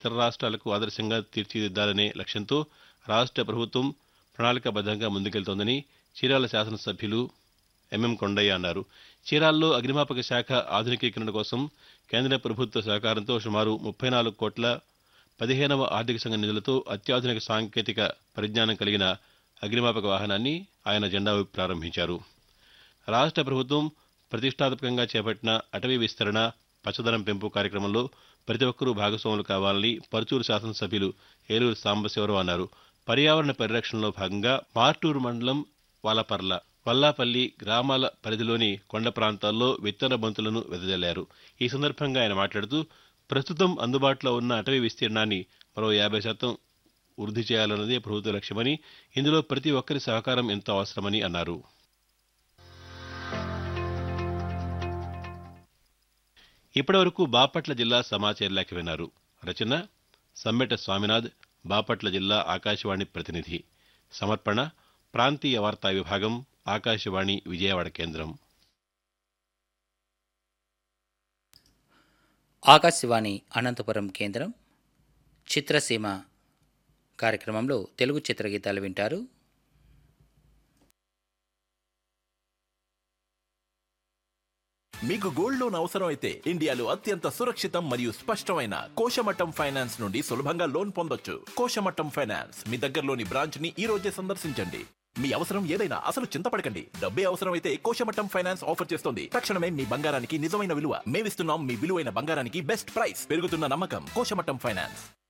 ఇతర రాష్ట్రాలకు ఆదర్శంగా తీర్చిదిద్దాలనే లక్ష్యంతో రాష్ట్ర ప్రభుత్వం ప్రణాళికాబద్ధంగా ముందుకెళ్తోందని చీరాల శాసనసభ్యులు ఎంఎం కొండయ్య అన్నారు చీరాల్లో అగ్నిమాపక శాఖ ఆధునికీకరణ కోసం కేంద్ర ప్రభుత్వ సహకారంతో సుమారు ముప్పై నాలుగు కోట్ల పదిహేనవ ఆర్థిక సంఘ నిధులతో అత్యాధునిక సాంకేతిక పరిజ్ఞానం కలిగిన అగ్నిమాపక వాహనాన్ని ఆయన జెండా ఊపి ప్రారంభించారు రాష్ట్ర ప్రభుత్వం ప్రతిష్టాత్మకంగా చేపట్టిన అటవీ విస్తరణ పచ్చదనం పెంపు కార్యక్రమంలో ప్రతి ఒక్కరూ భాగస్వాములు కావాలని పరుచూరు శాసనసభ్యులు ఏలూరు సాంబశివరావు అన్నారు పర్యావరణ పరిరక్షణలో భాగంగా మార్టూరు మండలం వాలపర్ల వల్లాపల్లి గ్రామాల పరిధిలోని కొండ ప్రాంతాల్లో విత్తన బంతులను వెదజల్లారు ఈ సందర్భంగా ఆయన మాట్లాడుతూ ప్రస్తుతం అందుబాటులో ఉన్న అటవీ విస్తీర్ణాన్ని మరో యాభై శాతం వృద్ధి చేయాలన్నదే ప్రభుత్వ లక్ష్యమని ఇందులో ప్రతి ఒక్కరి సహకారం ఎంతో అవసరమని అన్నారు ఇప్పటివరకు బాపట్ల జిల్లా సమాచార లేఖ విన్నారు రచన సమ్మెట స్వామినాథ్ బాపట్ల జిల్లా ఆకాశవాణి ప్రతినిధి సమర్పణ ప్రాంతీయ వార్తా విభాగం ఆకాశవాణి విజయవాడ కేంద్రం ఆకాశవాణి అనంతపురం కేంద్రం చిత్రసీమ కార్యక్రమంలో తెలుగు చిత్రగీతాలు వింటారు మీకు గోల్డ్ లోన్ అవసరం అయితే ఇండియాలో అత్యంత సురక్షితం మరియు స్పష్టమైన కోశమట్టం ఫైనాన్స్ నుండి సులభంగా లోన్ పొందొచ్చు కోశమట్టం ఫైనాన్స్ మీ దగ్గరలోని బ్రాంచ్ ని ఈ రోజే సందర్శించండి మీ అవసరం ఏదైనా అసలు చింతపడకండి డబ్బే అవసరం అయితే కోశమట్టం ఫైనాన్స్ ఆఫర్ చేస్తుంది తక్షణమే మీ బంగారానికి నిజమైన విలువ మేమిస్తున్నాం మీ విలువైన బంగారానికి బెస్ట్ ప్రైస్ పెరుగుతున్న నమ్మకం కోశమట్టం ఫైనాన్స్